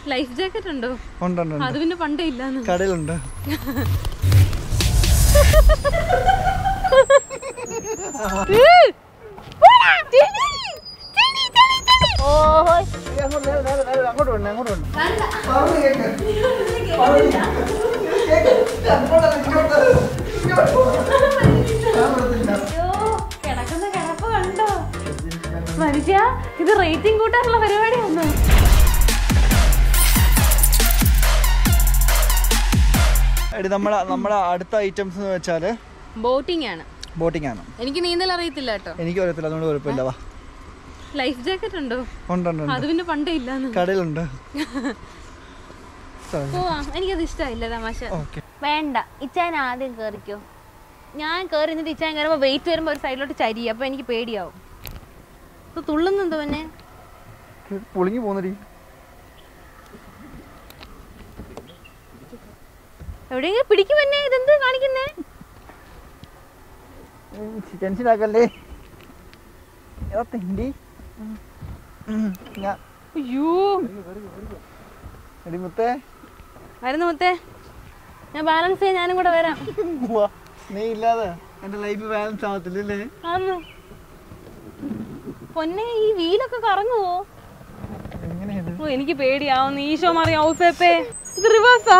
Life jacket ഉണ്ടോ ഉണ്ട് ഉണ്ട് ഉണ്ട് അത് പിന്നെ പണ്ടേ ഇല്ലാന്ന് കടയിലുണ്ട് ഓഹോ അങ്ങോട്ട് വേണ്ട അങ്ങോട്ട് വേണ്ട അയ്യോ, കിടക്കുന്ന കിടപ്പ് കണ്ടോ മനുഷ്യ ഇത് റേറ്റിംഗ് കൂട്ടാനുള്ള പരിപാടിയാണോ എടി നമ്മളെ നമ്മളെ അടുത്ത ഐറ്റംസ് എന്ന് വെച്ചാൽ ബോട്ടിംഗ് ആണ് ബോട്ടിംഗ് ആണ് എനിക്ക് നീന്തൽ അറിയത്തില്ല കേട്ടോ എനിക്ക് അറിയത്തില്ല അതുകൊണ്ട് കുഴപ്പമില്ല വാ ലൈഫ് ജാക്കറ്റ് ഉണ്ടോ ഉണ്ട് ഉണ്ട് ഉണ്ട് അത് പിന്നെ പണ്ടേ ഇല്ലാന്ന് കടയിലുണ്ട് പോവാ എനിക്കത് ഇഷ്ടമായില്ല തമാശ ഓക്കെ വേണ്ട ഇച്ചാൻ ആദ്യം കേറിക്കോ ഞാൻ കേറി എന്നിട്ട് ഇച്ചാൻ കയറുമ്പോ വെയിറ്റ് വരുമ്പോ ഒരു സൈഡിലോട്ട് ചരി അപ്പൊ എനിക്ക് പേടിയാവും ഇത് തുള്ളുന്നുണ്ടോ പിന്നെ പൊളിഞ്ഞു പോന്നടി എവിടെയെങ്കിലും പിടിക്കും എന്നെ ഇതെന്ത് കാണിക്കുന്നേ ടെൻഷൻ ആക്കല്ലേ ഏതാ തെണ്ടി ഞാൻ അയ്യോ എടി മുത്തേ വരുന്നു മുത്തേ ഞാൻ ബാലൻസ് ചെയ്യാൻ ഞാനും കൂടെ വരാം ഉവ്വ. നീ ഇല്ലാതെ എന്റെ ലൈഫ് ബാലൻസ് ആവത്തില്ലല്ലേ ആന്ന് പൊന്നെ ഈ വീലൊക്കെ കറങ്ങുവോ എങ്ങനെയത് ഓ എനിക്ക് പേടിയാവുന്നു ഈശോ മാറി ഔസേപ്പേ ഇത് റിവേഴ്സാ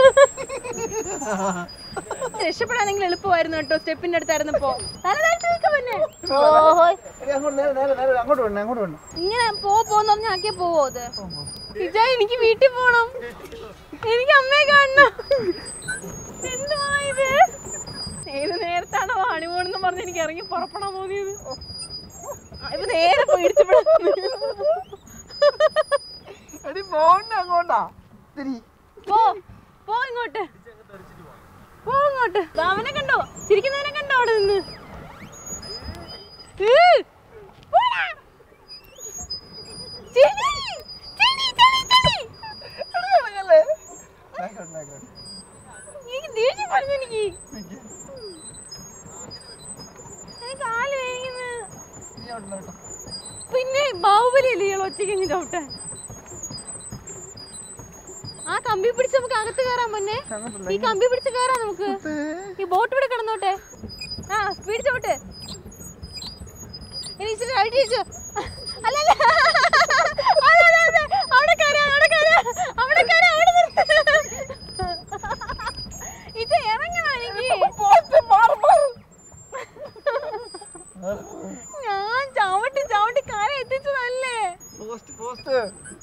രക്ഷപ്പെടാനെങ്കിൽ എളുപ്പമായിരുന്നു കേട്ടോ സ്റ്റെപ്പിന്റെ അടുത്തായിരുന്നപ്പോ തല താഴ്ത്തി നിൽക്ക പൊന്നെ ഓഹോ എടി, അങ്ങോട്ട് നേരെ നേരെ നേരെ അങ്ങോട്ട് വേണ്ട അങ്ങോട്ട് വേണ്ട ഇങ്ങനെ പോ പോന്ന് പറഞ്ഞാൽ ആക്കിയാ പോവോ അത് ഇജാ എനിക്ക് വീട്ടിൽ പോണം എനിക്ക് അമ്മയെ കാണണം എന്തുവാ ഇത് ഏത് നേരത്താണോ ഹണിമൂണെന്ന് പറഞ്ഞ് എനിക്ക് ഇറങ്ങി പുറപ്പെടാൻ തോന്നിയത് ആ, ഇപ്പൊ നേരെ പോയി ഇടിച്ചപ്പെടുന്നു എടി പോണ്ട അങ്ങോട്ടാ തിരി പോ പോ ഇങ്ങോട്ട് പോ ഇങ്ങോട്ട് ദാ അവനെ കണ്ടോ ചിരിക്കുന്നവനെ കണ്ടോ അവിടെ നിന്ന് ഏ, പോടാ. ചിരി, ചിരി, ചിരി, ചിരി. എനിക്ക് ദേഷ്യം പറഞ്ഞു എനിക്ക് എനിക്ക് കാല് വേദനിക്കുന്നു പിന്നെ ബാഹുബലി അല്ലേ ഇയാൾ ഒറ്റയ്ക്ക് ഇങ്ങനെ ചവിട്ടാൻ ആ കമ്പി പിടിച്ച് നമുക്ക് അകത്ത് കയറാൻ മുന്നേ ഈ കമ്പി പിടിച്ച് കയറാം നമുക്ക് ഈ ബോട്ട് ഇവിടെ കിടന്നോട്ടെ ആ സ്പീഡ് ചവിട്ട് ഇനി ഇച്ചിരി റൈറ്റ് തിരിച്ചു അല്ലല്ല അതെ, അതെ, അതെ. അവിടെ കയറാം അവിടെ കയറാം അവിടെ കയറാം അവിടെ നിർത്ത്. ഇത് ഇറങ്ങണം എനിക്ക് ഞാൻ ചവിട്ടി ചവിട്ടി കാലം എത്തിച്ചതല്ലേ പോസ്റ്റ് പോസ്റ്റ്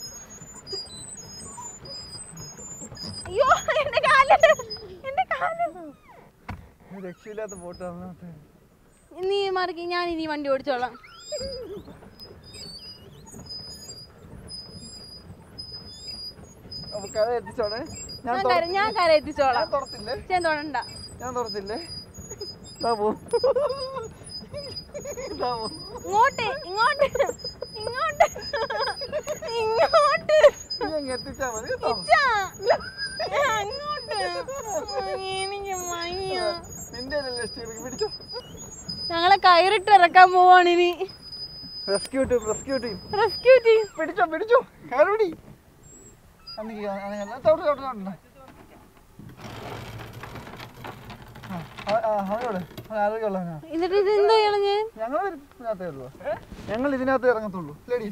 അയ്യോ എന്റെ കാല് എന്റെ കാല് രക്ഷയില്ലാത്ത ബോട്ടാണ് നീ മാറിക്ക് ഞാൻ ഇനി വണ്ടി ഓടിച്ചോളാം അപ്പൊ കഥ എത്തിച്ചോണേ ഞാൻ ഞാൻ തുറ- കര ഞാൻ കര എത്തിച്ചോളാം ഞാൻ തുറത്തില്ലേ ഞാൻ തൊടണ്ട ഞാൻ തുറത്തില്ലേ ദാ പോ ദാ പോ ഇങ്ങോട്ട് ഇങ്ങോട്ട് ഇങ്ങോട്ട് ഇങ്ങോട്ട് നീ അങ്ങ് എത്തിച്ചാ മതി കേട്ടോ ഇച്ചാ. അങ്ങോട്ട് എനിക്ക് വയ്യ നിന്റെ സ്റ്റീൽ പിടിച്ചോ ഞങ്ങളെ കയറിട്ട് ഇറക്കാൻ പോവാണ് ഇനി rescue team rescue team rescue team പിടിച്ചോ പിടിച്ചോ കയറുപിടി അന്നെങ്കിൽ ചവിട്ട് ചവിട്ട് ചവിട്ടണ്ട അവനോട് അവൻ ആരോഗ്യമുള്ളവനാ എന്നിട്ട് ഇത് എന്താ ഇളഞ്ഞ് ഞങ്ങൾ ഇതിനകത്തേ ഉള്ളൂ ഞങ്ങൾ ഇതിനകത്തേ ഇറങ്ങത്തുള്ളൂ ലേഡി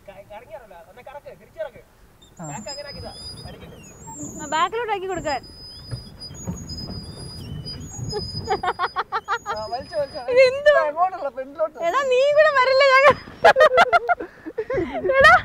ബാക്കിലോട്ട് ആക്കി കൊടുക്കാൻ വലിച്ചു വലിച്ചു ഇതെന്തുവാ? അങ്ങോട്ടുള്ള ഫ്രണ്ടിലോട്ട് എടാ നീ കൂടെ വരില്ല ഞങ്ങൾ എടാ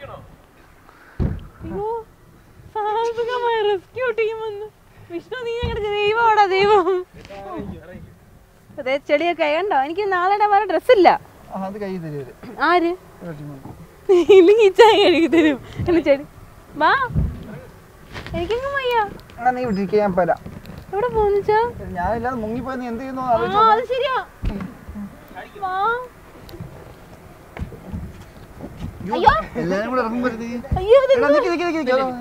അയ്യോ സാഹസികമായ റെസ്ക്യൂ ടീം വന്നു വിഷ്ണു നീ ഞങ്ങളുടെ ദൈവമാടാ ദൈവം അതെ ചെടിയൊക്കെ കണ്ടോ എനിക്ക് നാളെ ഇടാൻ വേറെ ഡ്രസ്സില്ല ആ അത് കൈ തരുവര് ആര് ഇല്ലെങ്കിൽ ഇച്ചായ കഴുകി തരും എന്നെ ചെടി വാ എനിക്കെങ്ങും വയ്യ എന്നാ നീ വിട്ടിരിക്കുക ഞാൻ പോരാ എവിടെ പോന്നിച്ചാ ഞാനില്ലാതെ മുങ്ങിപ്പോയി നീ എന്ത് ചെയ്യുന്നു ആ ആലോചിച്ചോ അത് ശരിയാ വാ അയ്യോ എല്ലാരും കൂടെ ഇറങ്ങുമ്പോ നീ അയ്യോ ഇത് എടാ നിക്ക് നിക്ക് നിക്ക് നിക്ക് അതാ.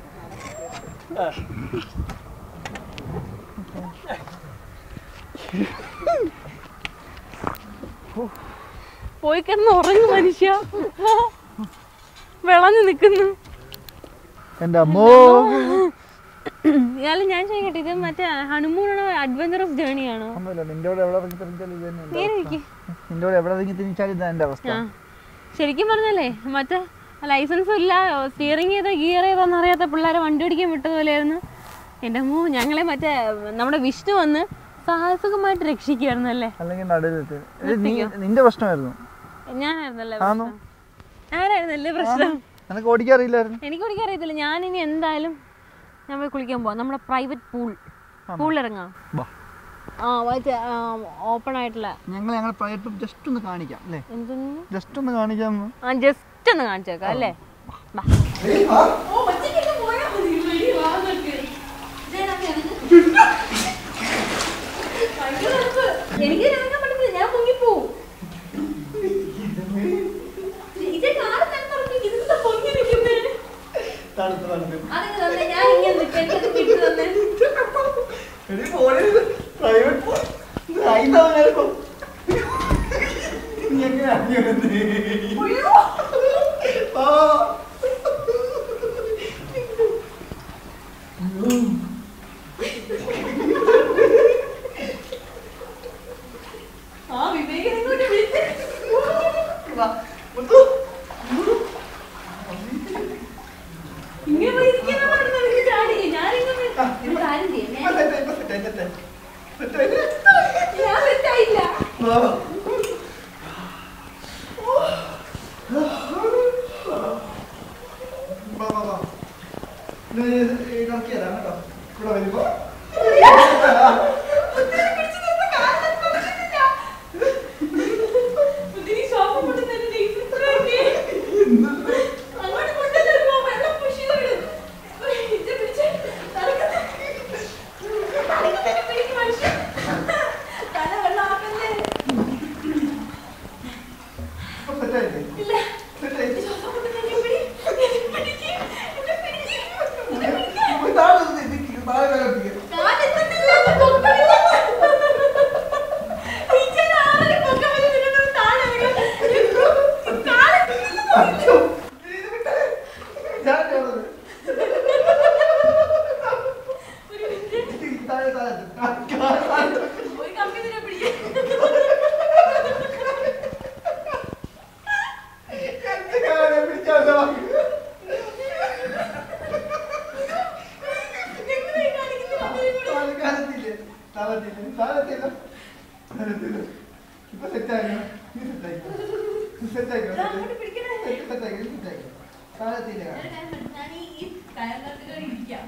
പോയി കിടന്ന് ഉറങ്ങു മനുഷ്യ വിളഞ്ഞു നിക്കുന്നു എൻ്റെ അമ്മോ ഇയാൾ ഞാൻ ചോദിക്കട്ടെ ഇത് മറ്റേ ഹണിമൂണാണോ അഡ്വഞ്ചറസ് ജേണിയാണോ ഒന്നുമില്ല നിന്റെ കൂടെ എവിടെ ഇറങ്ങി തിരിച്ചാലും ഇത് തന്നെ നേരെ ഇരിക്ക്. നിന്റെ കൂടെ എവിടെ ഇറങ്ങി തിരിച്ചാലും ഇതാ എൻ്റെ അവസ്ഥ ആ ശരിക്കും പറഞ്ഞല്ലേ മറ്റേ ലൈസൻസും ഇല്ല സ്റ്റിയറിംഗ് ചെയ്ത ഗിയർ ചെയ്താന്ന് അറിയാത്ത പിള്ളേരെ വണ്ടി ഓടിക്കാൻ വിട്ടതുപോലെയായിരുന്നു എൻ്റെ അമ്മോ ഞങ്ങളെ മറ്റേ നമ്മുടെ വിഷ്ണു വന്ന് സാഹസികമായിട്ട് രക്ഷിക്കുമായിരുന്നു അല്ലേ അല്ലെങ്കിൽ നടുവിലിട്ട് ഇത് നീ നിന്റെ പ്രശ്നമായിരുന്നു ഞാനായിരുന്നല്ലേ ആണോ? പ്രശ്നം ഞാനായിരുന്നല്ലേ പ്രശ്നം നിനക്ക് ഓടിക്കാറിയില്ലായിരുന്നു എനിക്ക് കുളിക്കാൻ അറിയത്തില്ല ഞാനിനി എന്തായാലും ഞാൻ പോയി കുളിക്കാൻ പോവാം നമ്മുടെ പ്രൈവറ്റ് പൂൾ പൂളിൽ ഇറങ്ങാം ബാ ആ മറ്റേ ഓപ്പൺ ആയിട്ടുള്ള ഞങ്ങൾ ഞങ്ങൾ പ്രയത്നം ജസ്റ്റ് ഒന്ന് കാണിക്കാം അല്ലേ എന്തൊന്ന് ജസ്റ്റ് ഒന്ന് കാണിക്കാം ആ ജസ്റ്റ് ഒന്ന് കാണിച്ചേക്കാം അല്ലേ ബാ. എനിക്ക് ഇറങ്ങാൻ പറ്റത്തില്ല ഞാൻ മുങ്ങിപ്പോവും ഇത് കാറ് തന്നെ ഇതിന്റെ പൊങ്ങി നിൽക്കുന്നേ അതൊക്കെ തന്നെ ഞാൻ ഇങ്ങനെ നിൽക്കാം എനിക്കത് വിട്ടു തന്നെ ആ വിവേകൻ ഇങ്ങോട്ട് വിളിച്ച് ഇങ്ങനെ പോയി ഇരിക്കുന്ന പാടുന്ന എനിക്ക് ചാടി ഞാനിങ്ങനെ ഒരു കാര്യം ചെയ്യാം ഞാൻ- ഞാൻ സെറ്റായില്ല ഇതിന് ശ്വാസം മുട്ടുന്നതിന് ലൈസൻസ് വേണ്ടേ? അങ്ങോട്ട് കൊണ്ടുവരുമ്പോ വെള്ളം push ചെയ്ത് വിടും. ഇത് പിടിച്ച് തലക്കത്ത് തലക്കത്ത് പിടിക്ക് മനുഷ്യൻ. തല വെള്ളമാക്കല്ലേ? ഇല്ല. ശ്വാസം മുട്ടുന്നതിന് പിടി. എന്നെ പിടിക്ക്. എന്നെ പിടിക്ക്. എന്നെ പിടിക്ക്. കാലെത്തുന്നില്ല. പൊക്കമില്ല. ടീച്ചർ ആരും പൊക്കമില്ല. നിന്നോട് താഴെ വീഴും. കാലെത്തുന്നില്ല. ഒരു മിനിറ്റ്. ഒരു കമ്പി ഇതിനെ പിടിക്ക്. എങ്ങനെ കാണിക്കുന്നത് അവരെ കൂടെ? ഇപ്പൊ സെറ്റായി സെറ്റായി ഇതാ അങ്ങോട്ട് പിടിക്കണേ. സെറ്റായി സെറ്റായി താഴത്തില്ല ഞാൻ ഈ ഈ കയറിനകത്ത് ഇരിക്കാം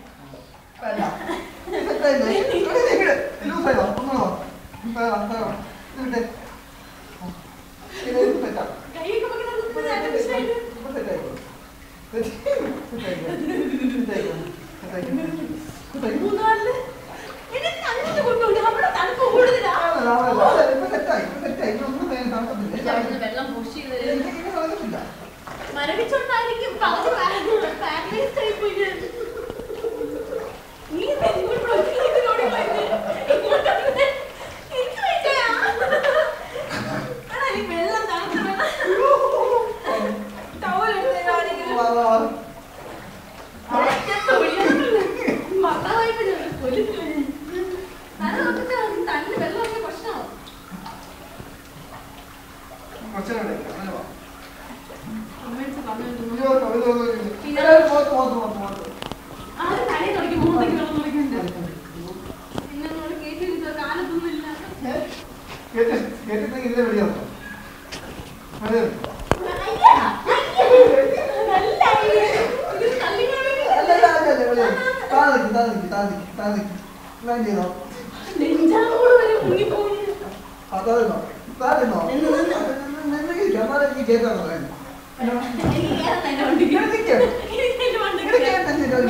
കൈയൊക്കെ വെക്കണം മുപ്പത് ആർട്ടിഫിഷ്യലായിട്ട് മൂന്നാറില് എന്നെ തണുത്ത് കൊണ്ടുപോയി അവിടെ തണുപ്പ് കൂടുതലാ അവിടുന്ന് വെള്ളം പുഷ് ചെയ്ത് മരവിച്ചോണ്ടായിരിക്കും പകുതി പാരലൈസ്ഡ് ആയി പോയി ഞാൻ. നീ എന്താ ഇങ്ങോട്ട് ഒറ്റ ഇതിനോട് പോയത്? ഇങ്ങോട്ട് വന്നേ. എനിക്ക് വയ്യ. എടാ, ഈ വെള്ളം തണുത്ത വെള്ളം. towel എടുത്ത് കാണിക്കുന്നു. അരക്കത്ത് ഒഴിയുന്നില്ല. മറന്നുപോയപ്പോ ഞാൻ കൊല്ലുന്നു. തല തൊട്ടിട്ട് തന്നിൽ വെള്ളമൊക്കെ പ്രശ്നമാവും അമ്മയടുത്ത് പറഞ്ഞു ആരും തലയിൽ തുടങ്ങി മുഖത്തേക്ക് വെള്ളം തുടങ്ങിയിട്ടുണ്ട് എന്നോട് കേട്ടിരുന്ന കാലത്തൊന്നുമില്ല അയ്യാ, അയ്യാ. നല്ല ഐഡിയ. ഇത് തള്ളിക്കൊണ്ട് നെഞ്ചാറോട് വരെ മുങ്ങിപ്പോയി എനിക്ക് കേറാൻ എന്റെ വണ്ടിക്ക്. എനിക്ക് എന്റെ വണ്ടിക്ക് കേറാൻ.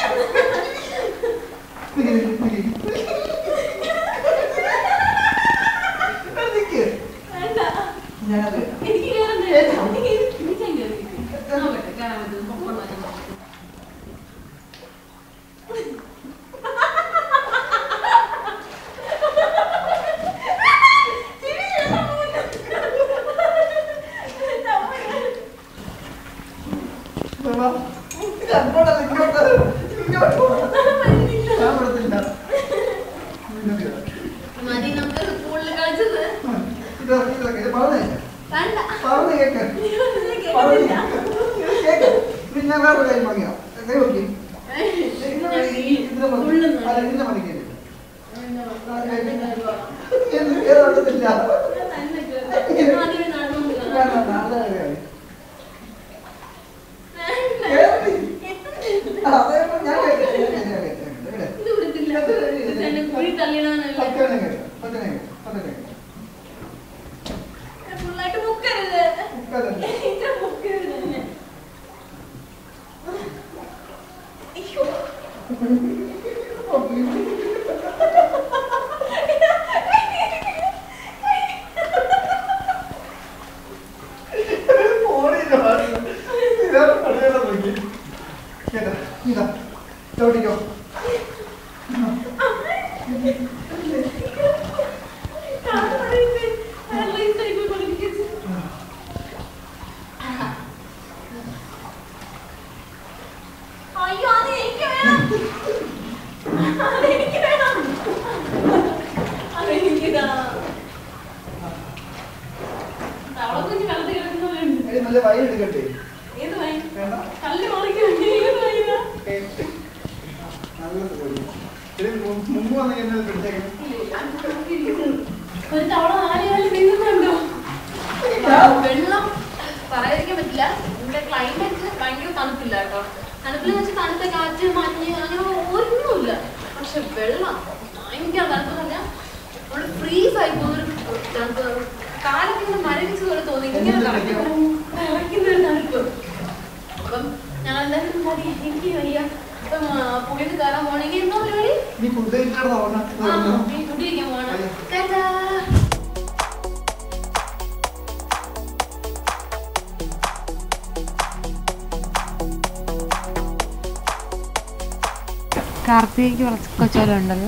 വേണ്ട. ഞാനത് എനിക്ക് കേറാൻ വേണ്ട. എനിക്ക് എനിക്ക് ഞാൻ കേറിയിരിക്കും. നോക്കട്ടെ, കേറാൻ പറ്റുമോ? പൊക്കം നോക്കാം. Baba. ഞാൻ വിടത്തില്ല. മതി നമുക്ക് സ്കൂളിൽ കളിച്ചത് ഇത് ഇതൊക്കെ ഇത് പറഞ്ഞേ വേണ്ട പറഞ്ഞ് കേക്ക് പറഞ്ഞ് കേക്ക് പിന്നെ ഞാൻ വേറെ കാര്യം വാങ്ങിയോ കൈ നോക്കി ഇതിനെ മതി അല്ല ഇതിനെ മതി കേക്ക് എനിക്ക് കേറത്തില്ല വേണ്ട നല്ല കാര്യം കേറി അതെ ഞാൻ കേക്ക് ഞാൻ കേക്ക് ഇവിടെ പത്തനെ കേക്ക് പത്തനെ കേക്ക് പത്തനെ കേക്ക് മുക്കതന്നെ ചവിട്ടിക്കോ അയ്യോ അത് എനിക്ക് വേണം അതെനിക്ക് വേണം അതെനിക്കിതാ തവളക്കുഞ്ഞ് വെള്ളത്തിൽ കിടക്കുന്നവരുണ്ട് ഏയ് നല്ല വൈൻ എടുക്കട്ടെ ഏത് വൈൻ വേണ്ട കല്ല് മറിക്കാൻ ഏത് വൈനാ നല്ല പരിപാടി. ഇത് മു- മുമ്പ് വന്ന് എന്നെ പിടിച്ചേക്കണം ഒരു തവള നാല് കാലിൽ നീങ്ങുന്നുണ്ടോ വെള്ളം പറയാതിരിക്കാൻ പറ്റില്ല ഇവിടെ ക്ലൈമറ്റ് ഭയങ്കര തണുപ്പില്ല കേട്ടോ തണുപ്പിൽ വെച്ച് തണുത്ത കാറ്റ് മഞ്ഞ് അങ്ങനെ ഒന്നുമില്ല പക്ഷെ വെള്ളം ഭയങ്കര തണുപ്പ് പറഞ്ഞാൽ നമ്മള് ഫ്രീസ് ആയി പോകുന്നൊരു തണുപ്പ് കാലൊക്കെ ഇങ്ങനെ മരവിച്ച് പോലെ തോന്നി ഇങ്ങനെ ഇറക്കുന്ന ഒരു തണുപ്പ് അപ്പം ഞാൻ എന്തായാലും മതി എനിക്ക് വയ്യ അപ്പം പുള്ളിയിൽ കയറാൻ പോണെങ്കിൽ എന്താ പരിപാടി നീ ഫുഡ് കഴിച്ചിട്ടാണ് ആ, നീ ഫുഡ് കഴിക്കാൻ പോവാണ് ടാറ്റാ കാർത്തികയ്ക്ക് കൊച്ചോലം ഉണ്ടല്ലോ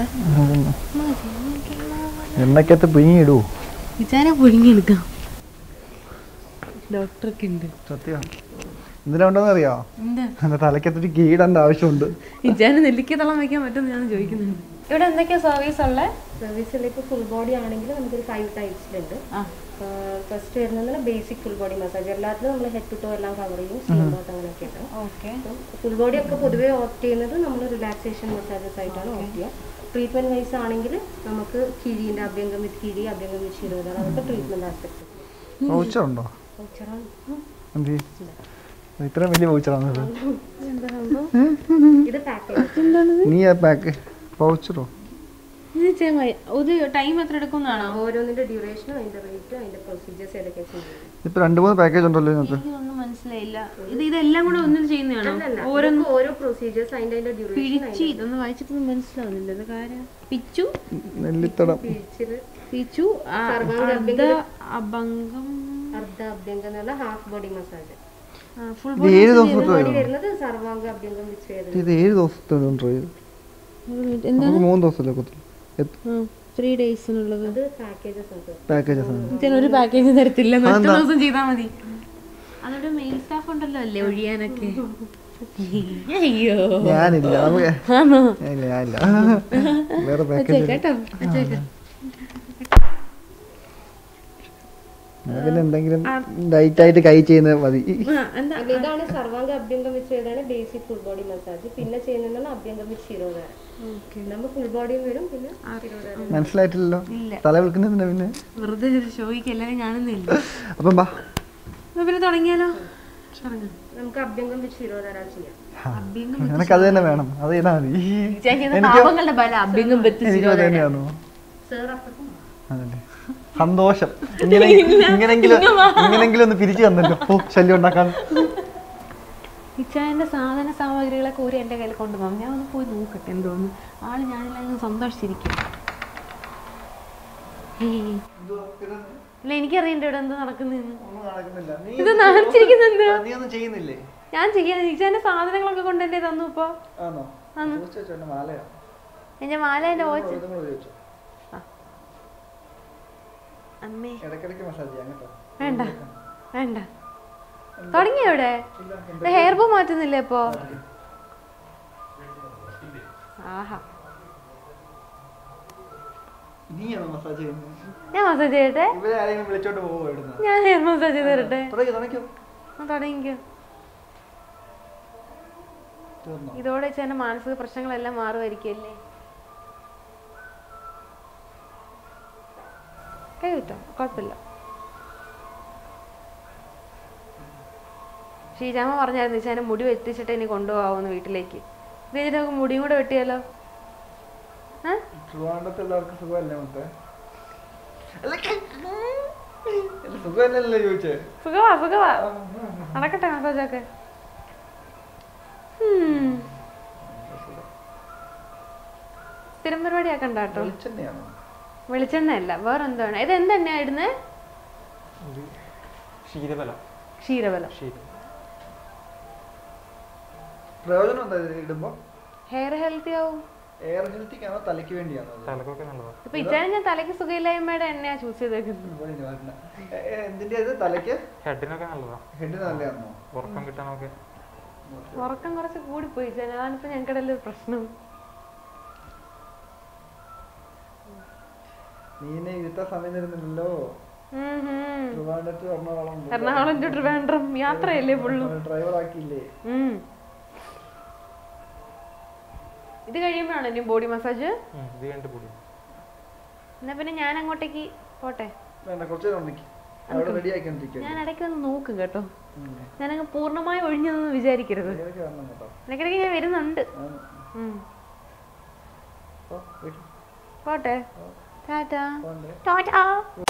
എണ്ണക്കകത്ത് പിഴിഞ്ഞിടൂ വിചാരം പുഴുങ്ങിയെടുക്കാം ഡോക്ടറൊക്കെ ഉണ്ട് സത്യം എന്തിനാ ഉണ്ടെന്ന് അറിയോ എന്താ എന്റെ തലക്കത്തൊരു കീടന്റെ ആവശ്യമുണ്ട് വിചാരം നെല്ലിക്ക തളം വെക്കാൻ പറ്റുമെന്ന് ഞാൻ ചോദിക്കുന്നുണ്ട് ഇവിടെ എന്തൊക്കെയാ സർവീസ് ഉള്ളത് സർവീസിൽ ഇപ്പോൾ ഫുൾ ബോഡി ആണെങ്കിൽ നമുക്കൊരു ഫൈവ് ടൈപ്സിലുണ്ട് ആ ഫസ്റ്റ് വരുന്നത് ബേസിക് ഫുൾ ബോഡി മസാജ് എല്ലാത്തിലും നമ്മൾ ഹെഡ് ടു ടോ എല്ലാം കവർ ചെയ്യും സ്റ്റീം ബാത്ത് അങ്ങനെയൊക്കെ ഉണ്ട് ഓക്കെ ഫുൾ ബോഡി ഒക്കെ പൊതുവേ ഓപ്റ്റ് ചെയ്യുന്നത് നമ്മൾ റിലാക്സേഷൻ മസാജസ് ആയിട്ടാണ് ഓപ്റ്റ് ചെയ്യുക ട്രീറ്റ്മെന്റ് വൈസ് ആണെങ്കിൽ നമുക്ക് കിഴിൻ്റെ അഭ്യംഗം വിത്ത് കിഴി അഭ്യംഗം വിത്ത് ശിരോധാര അതൊക്കെ ട്രീറ്റ്മെന്റ് ആസ്പെക്ട് വൗച്ചറുണ്ടോ എന്ത് ഇത്രയും വലിയ വൗച്ചറാണ് ഇത് പാക്കേജ് നീ ആ പാക്ക് വൗച്ചറോ ഇത് ചെങ്ങായി ഒരു ടൈം എത്ര എടുക്കുന്നതാണോ ഓരോന്നിന്റെ ഡ്യൂറേഷനും അതിന്റെ റേറ്റും അതിന്റെ പ്രൊസീജിയേഴ്സ് ഏതൊക്കെയാണ് ചെയ്യുന്നത് ഇപ്പൊ രണ്ട് മൂന്ന് പാക്കേജ് ഉണ്ടല്ലോ ഇതിനകത്ത് എനിക്കൊന്നും മനസ്സിലായില്ല ഇത് ഇതെല്ലാം കൂടെ ഒന്നിൽ ചെയ്യുന്നതാണോ അല്ലല്ല ഓരോ ഇതൊക്കെ ഓരോ പ്രൊസീജിയേഴ്സ് അതിന്റെ അതിന്റെ ഡ്യൂറേഷൻ പിഴിച്ച് ഇതൊന്നും വായിച്ചിട്ടൊന്നും മനസ്സിലാവുന്നില്ല ഇത് കാര്യം പിച്ചു നെല്ലിത്തടം പിഴിച്ചത് പിച്ചു ആ, അർദ്ധ അഭംഗം അർദ്ധ അഭ്യംഗം എന്നുള്ള ഹാഫ് ബോഡി മസാജ് ഫുൾ ഇത് ഏഴ് ദിവസത്തെ ബോഡി വരുന്നത് സർവാംഗ അഭ്യംഗം വെച്ച് വരുന്നത് ഇത് ഏഴ് ദിവസത്തെ ഉണ്ടോ ഇത് എന്താ നമുക്ക് മൂന്ന് ദിവസമല്ലേ കൊത്തില്ല ത്രീ ഡേയ്സിനുള്ളത് അത് പാക്കേജസ് ഉണ്ട് പാക്കേജസ് ആണ് ഇതിന് ഒരു പാക്കേജ് തരത്തില്ല ഒറ്റ ദിവസം ചെയ്താൽ മതി അതോടെ മെയിൽ സ്റ്റാഫ് ഉണ്ടല്ലോ അല്ലേ ഒഴിയാനൊക്കെ അയ്യോ ഞാനില്ല നമുക്ക് ആണോ ഇല്ല ഞാനില്ല വേറെ പാക്കേജ് കേട്ടോ വെച്ചേക്ക്. പിന്നെ എന്തെങ്കിലും ഡയറ്റ് ആയിട്ട് കൈ ചെയ്യുന്നത് മതി ആ, എന്താ അല്ല, ഇതാണ് സർവാംഗ അഭ്യംഗം വെച്ച് ചെയ്താണ് ബേസിക് ഫുൾ ബോഡി മസാജ് പിന്നെ ചെയ്യുന്നതാണ് അഭ്യംഗം വെച്ച് ശിരോധാര നമ്മൾ ഫുൾ ബോഡിയും വരും പിന്നെ ശിരോധാര മനസ്സിലായിട്ടില്ലല്ലോ തല വിളിക്കുന്നതിന് പിന്നെ വെറുതെ ഒരു ഷോയ്ക്ക് എല്ലാവരും കാണുന്നില്ല അപ്പം ബാ എന്നാ പിന്നെ തുടങ്ങിയാലോ തുടങ്ങാം നമുക്ക് അഭ്യംഗം വെച്ച് ശിരോധാര ചെയ്യാം നിനക്ക് അത് തന്നെ വേണം അത് ചെയ്താൽ മതി വിചാരിക്കുന്ന പാപങ്ങളുടെ ബലം അഭ്യംഗം എനിക്കും അത് ബെത്തിച്ചു തന്നെയാണോ സർ അപ്പം അതല്ലേ സന്തോഷം ഇങ്ങനെ ഇങ്ങനെങ്കിലും ഇങ്ങനെങ്കിലും ഒന്ന് പിരിച്ചു തന്നല്ലോ ഓ ശല്യം ഉണ്ടാക്കാൻ ഇച്ചായന്റെ സാധന സാമഗ്രികളൊക്കെ ഒരു എൻ്റെ കയ്യിൽ കൊണ്ടുപോകാം ഞാൻ ഒന്ന് പോയി നോക്കട്ടെ എന്തോന്ന് ആള് ഞാനില്ലാതെ സന്തോഷിച്ചിരിക്കും ഹേയ്. അല്ല എനിക്കറിയണ്ട ഇവിടെ എന്താ നടക്കുന്നതെന്ന് ഇത് നാണിച്ചിരിക്കുന്നുണ്ട് നീ ഒന്നും ചെയ്യുന്നില്ലേ ഞാൻ ചെയ്യാൻ ഇച്ചാന്റെ സാധനങ്ങളൊക്കെ കൊണ്ട് എന്റെ തന്നു ഇപ്പൊ ആണോ ആന്ന്. ചോദിച്ചു വെച്ചോ, എന്റെ മാലയാ എന്റെ മാല എന്റെ ഓച്ച് ഇതും കൂടെ ചോദിച്ചോ. അമ്മേ ഇടയ്ക്കിടയ്ക്ക് മസാജ് ചെയ്യാം കേട്ടോ വേണ്ട വേണ്ട തുടങ്ങിയോ ഇവിടെ ഹെയർ ബോ മാറ്റുന്നില്ലേ ഇപ്പോ ആഹാ നീയാണോ മസാജ് ചെയ്യുന്നത് ഞാൻ മസാജ് ചെയ്യട്ടെ ഇവരെ ആരെങ്കിലും വിളിച്ചോണ്ട് പോകുമോ ഇവിടുന്ന് ഞാൻ ഹെയർ മസാജ് ചെയ്ത് തരട്ടെ തുടങ്ങി തുടങ്ങിക്കോ ആ, തുടങ്ങിക്കോ തീർന്നോ ഇതോടെ വെച്ച് എന്റെ മാനസിക പ്രശ്നങ്ങളെല്ലാം മാറുമായിരിക്കല്ലേ കൈ കിട്ടോ കുഴപ്പമില്ല ഷീജാമ്മ പറഞ്ഞായിരുന്നു ചേച്ചി മുടി വെട്ടിച്ചിട്ട് ഇനി കൊണ്ടുപോകാവുന്ന വീട്ടിലേക്ക് ഇത് കഴിഞ്ഞിട്ട് നമുക്ക് മുടിയും കൂടെ വെട്ടിയാലോ ഏ ട്രിവാൻഡ്രത്ത് എല്ലാവർക്കും സുഖമല്ലേ മൊത്തം അല്ല സുഖമല്ലല്ലോ ചോദിച്ചേ സുഖവാ സുഖവാ നടക്കട്ടെ മസാജൊക്കെ ഉം. സ്ഥിരം പരിപാടിയാക്കണ്ട കേട്ടോ വെളിച്ചെണ്ണയാണോ വെളിച്ചെണ്ണ അല്ല വേറെ എന്താണ് ഇത് എന്തെണ്ണയാ ഇടുന്നത് ക്ഷീരബല ക്ഷീരബലം ക്ഷീര പ്രയോജനം എന്താ ഇത് ഇടുമ്പോ ഹെയർ ഹെൽത്തി ആവും എയർ ഹെൽത്തിക്കാണോ തലയ്ക്ക് വേണ്ടിയാണോ അത്? തലക്കൊക്കെ നല്ലതാണ് ഇപ്പൊ ഇച്ചാണ് ഞാൻ തലയ്ക്ക് സുഖമില്ലായ്മയുടെ എണ്ണയാ ചൂസ് ചെയ്തേക്കുന്നത് ഇവിടെ ഇനി വരണ്ട. എ- എ- എന്തിന്റെ ഇത് തലയ്ക്ക് ഹെഡിനൊക്കെ നല്ലതാണ് ഹെഡിന് നല്ലതാണോ ഉറക്കം കിട്ടാനൊക്കെ ഉറക്കം കുറച്ച് കൂടിപ്പോയി ഇച്ചാൻ അതാണിപ്പോ ഞങ്ങളുടെ ഒരു പ്രശ്നം നീനെ ഇരുത്ത സമയം തരുന്നില്ലല്ലോ ഉം ഹും. ട്രിവാൻഡ്രത്ത് എറണാകുളം എറണാകുളം ടു ട്രിവാൻഡ്രം യാത്രയല്ലേ ഫുള്ളും ഡ്രൈവർ ആക്കിയില്ലേ ഉം. ഇത് കഴിയുമ്പോഴാണോ ഇനി ബോഡി മസാജ് ഉം, ഇത് കഴിഞ്ഞിട്ട് പൊടി എന്നാ പിന്നെ ഞാൻ അങ്ങോട്ടേക്ക് പോട്ടെ വേണ്ട കുറച്ച് നേരം നിൽക്കി അവിടെ റെഡി ആക്കിക്കൊണ്ടിരിക്കും ഞാൻ ഇടയ്ക്ക് ഒന്ന് നോക്കും കേട്ടോ ഞാനങ്ങ് പൂർണ്ണമായി ഒഴിഞ്ഞതെന്ന് വിചാരിക്കരുത് ഇടയ്ക്ക് വരണം കേട്ടോ ഇടയ്ക്കിടയ്ക്ക് ഞാൻ വരുന്നുണ്ട് ആ, ഉം. പോ, വീട്ടിൽ പോട്ടെ ടാറ്റാ പോണ്ടേ ടാറ്റാ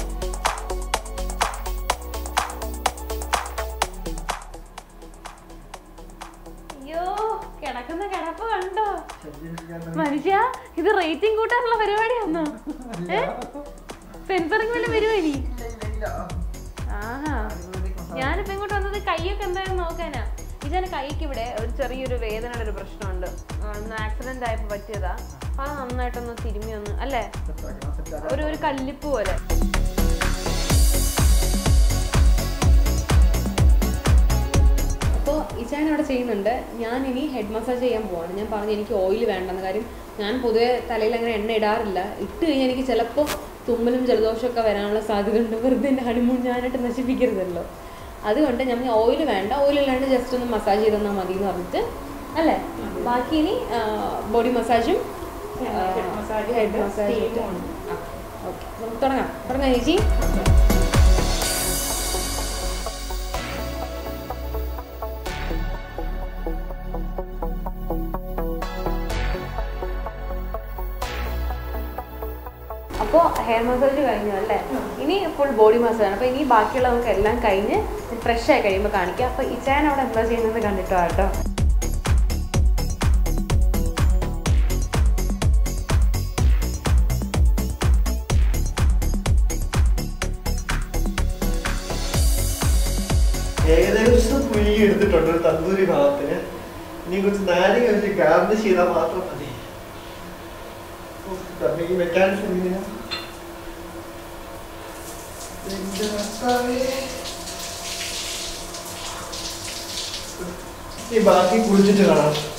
അയ്യോ കിടക്കുന്ന കിടപ്പ് കണ്ടോ മനുഷ്യ ഇത് റേറ്റിംഗ് കൂട്ടാനുള്ള പരിപാടിയാന്നോ ഏ സെൻസറിങ് വല്ല വരുമോ ഇനി ആഹാ ഞാനിപ്പോ ഇങ്ങോട്ട് വന്നത് കൈയൊക്കെ എന്തായാലും നോക്കാനാ ഇതാണ് കൈക്ക് ഇവിടെ ഒരു ചെറിയൊരു വേദനയുടെ ഒരു പ്രശ്നമുണ്ട് ആക്സിഡന്റ് ആയപ്പോ പറ്റിയതാ അപ്പൊ അത് നന്നായിട്ടൊന്ന് തിരുമ്മി ഒന്ന് അല്ലേ ഒരു ഒരു കല്ലിപ്പ് പോലെ അപ്പോൾ ഇച്ചാൻ അവിടെ ചെയ്യുന്നുണ്ട് ഞാൻ ഇനി ഹെഡ് മസാജ് ചെയ്യാൻ പോവാണ് ഞാൻ പറഞ്ഞു എനിക്ക് ഓയിൽ വേണ്ടെന്ന കാര്യം ഞാൻ പൊതുവെ തലയിൽ അങ്ങനെ എണ്ണ ഇടാറില്ല ഇട്ട് കഴിഞ്ഞാൽ എനിക്ക് ചിലപ്പോൾ തുമ്മലും ജലദോഷമൊക്കെ വരാനുള്ള സാധ്യത ഉണ്ട് വെറുതെ എൻ്റെ ഹണിമൂൺ ഞാനായിട്ട് നശിപ്പിക്കരുതല്ലോ അതുകൊണ്ട് ഞാൻ ഓയിൽ വേണ്ട ഓയിൽ ഇല്ലാണ്ട് ജസ്റ്റ് ഒന്ന് മസാജ് ചെയ്ത് തന്നാൽ മതി എന്ന് പറഞ്ഞിട്ട് അല്ലേ ബാക്കി ഇനി ബോഡി മസാജും ഹെഡ് മസാജും ഓക്കെ നമുക്ക് തുടങ്ങാം തുടങ്ങാം ചേച്ചി അപ്പോൾ ഹെയർ മസാജ് കഴിഞ്ഞു അല്ലേ ഇനി ഫുൾ ബോഡി മസാജ് ആണ് അപ്പോൾ ഇനി ബാക്കിയുള്ള നമുക്ക് എല്ലാം കഴിഞ്ഞ് ഫ്രഷ് ആയി കഴിയുമ്പോൾ കാണിക്കാം അപ്പോൾ ഇച്ചാൻ അവിടെ എന്താ ചെയ്യുന്നത് കണ്ടിട്ടോ കേട്ടോ ഏകദേശം പുഴുകി എടുത്തിട്ടുണ്ട് ഒരു തന്തൂരി ഭാഗത്തിന് ഇനി കുറച്ച് നാരങ്ങ വെച്ച് ഗാർണിഷ് ചെയ്താൽ മാത്രം മതി ഉഫ്, ദമ്മേ ഈ മെക്കാനിസം ഇങ്ങനെയാ എന്റെ കർത്താവേ. ഈ ബാക്കി കുളിച്ചിട്ട് കാണാം